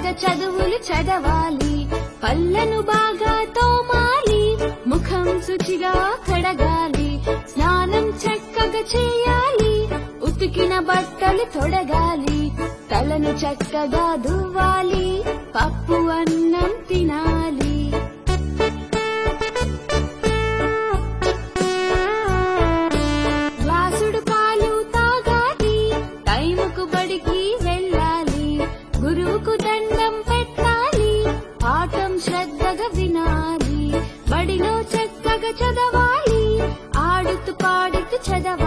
చక్కగా చదువులు చదవాలి పళ్ళను బాగా తోమాలి ముఖం శుచిగా కడగాలి స్నానం చక్కగా చేయాలి ఉతికిన బట్టలు తొడగాలి తలను చక్కగా దువ్వాలి పప్పు అన్నం తినాలి గ్లాసుడు పాలు తాగాలి టైముకు బడికి వెళ్ళాలి గురువుకు దండం పెట్టాలి పాఠం శ్రద్ధగా వినాలి బడిలో చక్కగా చదవాలి ఆడుతూ పాడుతూ చదవాలి